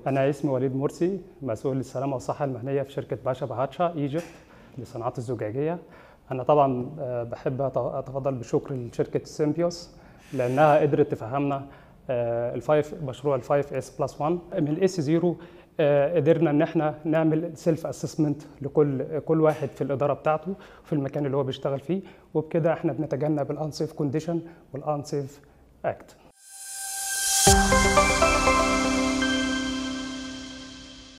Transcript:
أنا اسمي وليد مرسي مسؤول السلامة والصحة المهنية في شركة باشا بهاتشا ايجيبت للصناعات الزجاجية أنا طبعا آه، بحب أت- أتفضل بشكر لشركة سيمبيوس لأنها قدرت تفهمنا آه، الفايف مشروع الفايف اس بلس 1 من الاس زيرو قدرنا ان احنا نعمل سيلف اسسمنت لكل كل واحد في الاداره بتاعته في المكان اللي هو بيشتغل فيه وبكده احنا بنتجنب الانسيف كونديشن والانسيف اكت